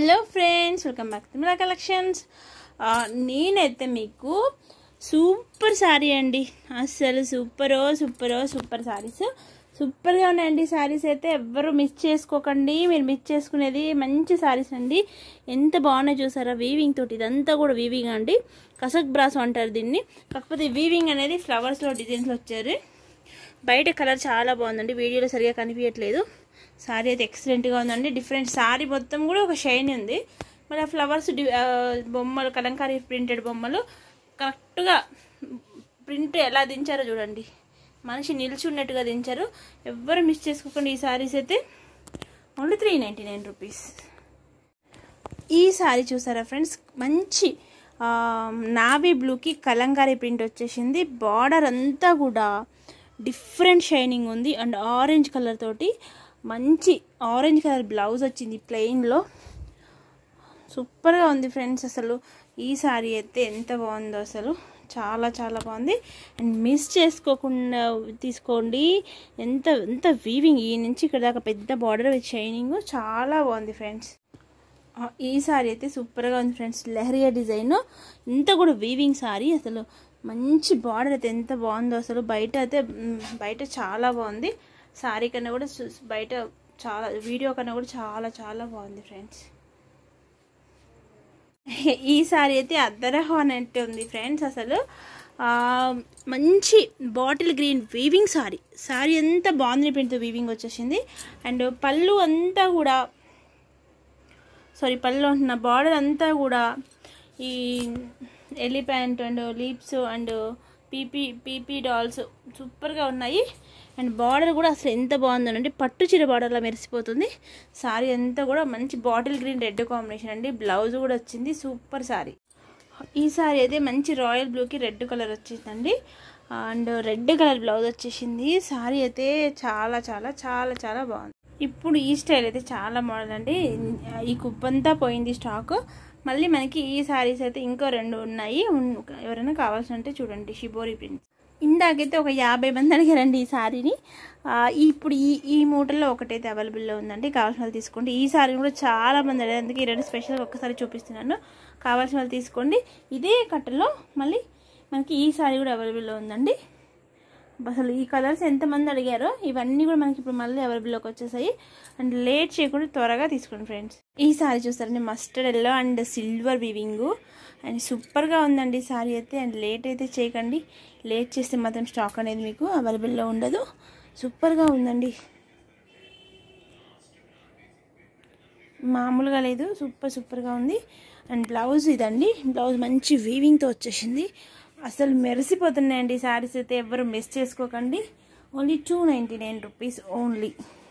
hello friends welcome back to Mila collections నేనైతే మీకు super sari అండి అస్సలు సూపరో సూపరో సూపర్ శారీస్ సూపర్గా ఉన్నాయండి శారీస్ అయితే ఎవ్వరు మిస్ చేసుకోకండి మీరు మిస్ చేసుకునేది మంచి శారీస్ అండి ఎంత బాగున్నాయి చూసారా వీవింగ్ తోటి ఇదంతా కూడా వీవింగ్ అండి కసక్ బ్రాస్ అంటారు దీన్ని కాకపోతే వీవింగ్ అనేది ఫ్లవర్స్లో డిజైన్స్లో వచ్చారు బయట కలర్ చాలా బాగుందండి వీడియోలో సరిగా కనిపించట్లేదు సారీ అయితే ఎక్సలెంట్గా ఉందండి డిఫరెంట్ సారీ మొత్తం కూడా ఒక షైన్ ఉంది మళ్ళీ ఫ్లవర్స్ బొమ్మలు కలంకారీ ప్రింటెడ్ బొమ్మలు కరెక్ట్గా ప్రింట్ ఎలా దించారో చూడండి మనిషి నిల్చున్నట్టుగా దించారు ఎవ్వరు మిస్ చేసుకోకండి ఈ సారీస్ అయితే only three ninety nine rupees ఈ సారీ చూసారా ఫ్రెండ్స్ మంచి నావీ బ్లూకి కలంకారీ ప్రింట్ వచ్చేసింది బార్డర్ అంతా కూడా డిఫరెంట్ షైనింగ్ ఉంది అండ్ ఆరెంజ్ కలర్ తోటి మంచి ఆరెంజ్ కలర్ బ్లౌజ్ వచ్చింది ప్లెయిన్లో సూపర్గా ఉంది ఫ్రెండ్స్ అసలు ఈ సారీ అయితే ఎంత బాగుందో అసలు చాలా చాలా బాగుంది అండ్ మిస్ చేసుకోకుండా తీసుకోండి ఎంత ఎంత వీవింగ్ ఈ నుంచి ఇక్కడ దాకా పెద్ద బార్డర్ విత్ షైనింగ్ చాలా బాగుంది ఫ్రెండ్స్ ఈ సారీ అయితే సూపర్గా ఉంది ఫ్రెండ్స్ లెహరియా డిజైన్ ఇంత కూడా వీవింగ్ సారీ అసలు మంచి బార్డర్ అయితే ఎంత బాగుందో అసలు బయట అయితే బయట చాలా బాగుంది సారీ కన్నా కూడా బయట చాలా వీడియో కన్నా కూడా చాలా చాలా బాగుంది ఫ్రెండ్స్ ఈ సారీ అయితే అద్దరహం అన్నట్టు ఉంది ఫ్రెండ్స్ అసలు మంచి bottle green weaving sari sari అంతా బాగుంది ప్రింట్తో వీవింగ్ వచ్చేసింది అండ్ పళ్ళు అంతా కూడా సారీ పళ్ళు అంటున్న బార్డర్ అంతా కూడా ఈ ఎలిఫెంట్ అండ్ లీప్స్ అండ్ పీపీ పీపీ డాల్స్ సూపర్గా ఉన్నాయి అండ్ బార్డర్ కూడా అసలు ఎంత బాగుందంటే పట్టు చీర బార్డర్లా మెరిసిపోతుంది సారీ అంతా కూడా మంచి బాటిల్ గ్రీన్ రెడ్ కాంబినేషన్ అండి బ్లౌజ్ కూడా వచ్చింది సూపర్ సారీ ఈ సారీ అయితే మంచి రాయల్ బ్లూకి రెడ్ కలర్ వచ్చిందండి అండ్ రెడ్ కలర్ బ్లౌజ్ వచ్చేసింది సారీ అయితే చాలా చాలా చాలా చాలా బాగుంది ఇప్పుడు ఈ స్టైల్ అయితే చాలా మోడల్ అండి ఈ కుప్పంతా పోయింది స్టాక్ మళ్ళీ మనకి ఈ శారీస్ అయితే ఇంకో రెండు ఉన్నాయి ఎవరైనా కావాల్సింటే చూడండి షిబోరి ప్రింట్స్ ఇందాకైతే ఒక యాభై మంది అడిగారండి ఈ శారీని ఇప్పుడు ఈ ఈ మూటల్లో ఒకటైతే అవైలబుల్లో ఉందండి కావాల్సిన వాళ్ళు తీసుకోండి ఈ శారీ కూడా చాలా మంది అడిగారు అందుకే ఈ రెండు స్పెషల్గా ఒక్కసారి చూపిస్తున్నాను కావాల్సిన వాళ్ళు తీసుకోండి ఇదే కట్టలో మళ్ళీ మనకి ఈ శారీ కూడా అవైలబుల్లో ఉందండి అసలు ఈ కలర్స్ ఎంతమంది అడిగారో ఇవన్నీ కూడా మనకి ఇప్పుడు మళ్ళీ అవైలబుల్లోకి వచ్చేసాయి అండ్ లేట్ చేయకుండా త్వరగా తీసుకోండి ఫ్రెండ్స్ ఈ సారీ చూస్తారండి mustard yellow and silver weaving and సూపర్గా ఉందండి సారీ అయితే అండ్ లేట్ అయితే చేయకండి లేట్ చేస్తే మాత్రం స్టాక్ అనేది మీకు అవైలబుల్లో ఉండదు సూపర్గా ఉందండి మామూలుగా లేదు సూపర్ సూపర్గా ఉంది అండ్ బ్లౌజ్ ఇదండి బ్లౌజ్ మంచి వీవింగ్తో వచ్చేసింది అసలు మెరిసిపోతున్నాయండి శారీస్ అయితే ఎవరు మిస్ చేసుకోకండి only two ninety nine rupees only